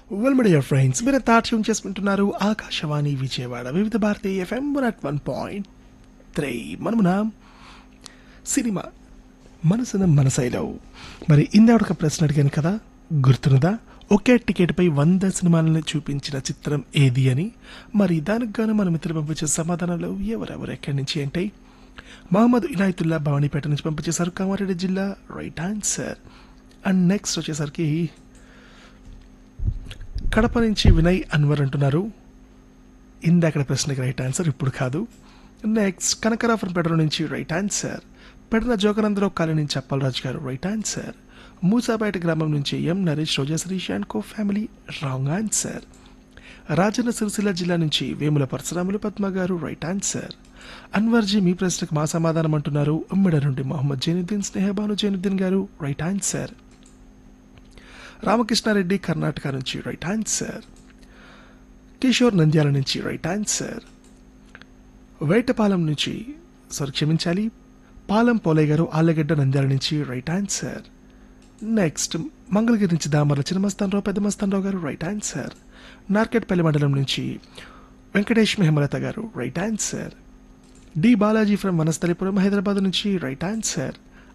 well media friends మీరు తాట్యం చేసుకుంటున్నారు Akashvani Vijayawada Vividh Bharati FM one at one point three మనమున సినిమా మనసున మనసైలో మరి ఇందాక ఒక ప్రశ్న అడిగాను కదా గుర్తున్నదా ఒకే టికెట్పై వంద సినిమాలను చూపించిన చిత్రం ఏది అని మరి దానికి గాను మన మిత్రులు పంపించే సమాధానాలు ఎవరెవరు ఎక్కడి నుంచి అంటే మహమ్మద్ ఇనాయతుల్లా భవానీపేట నుంచి పంపించేశారు కామారెడ్డి జిల్లా రైట్ ఆన్సర్ అండ్ నెక్స్ట్ వచ్చేసరికి కడప నుంచి వినయ్ అన్వర్ అంటున్నారు ఇందాకడ ప్రశ్నకి రైట్ ఆన్సర్ ఇప్పుడు కాదు నెక్స్ట్ కనకరాఫన్పేట నుంచి right answer Pedana Joganandarao colony నుంచి అప్పలరాజు గారు రైట్ ఆన్సర్ మూసాపేట గ్రామం నుంచి M Naresh Roja Sharish and co family wrong answer Rajanna Sircilla జిల్లా నుంచి వేముల పరశురాములు పద్మ గారు రైట్ ఆన్సర్ అన్వర్జీ మీ ప్రశ్నకు మా సమాధానం అంటున్నారు ఉమ్మిడ నుండి మొహమ్మద్ జైనుద్దీన్ స్నేహబాను జైనుద్దీన్ గారు రైట్ ఆన్సర్ రామకృష్ణారెడ్డి కర్ణాటక నుంచి రైట్ ఆన్సర్ కిషోర్ నంద్యాల నుంచి రైట్ ఆన్సర్ వేటపాలెం నుంచి సారీ క్షమించాలి పాలెం పోలయ్య గారు ఆళ్ళగడ్డ నంద్యాల నుంచి రైట్ ఆన్సర్ నెక్స్ట్ మంగళగిరి నుంచి దామర్ల చిన్నమస్తానరావు పెద్ద మస్తానరావు గారు రైట్ ఆన్సర్ నార్కెట్పల్లి మండలం నుంచి Venkatesh Hemalatha garu right answer D Balaji from Vanasthalipuram Hyderabad నుంచి రైట్ ఆన్సర్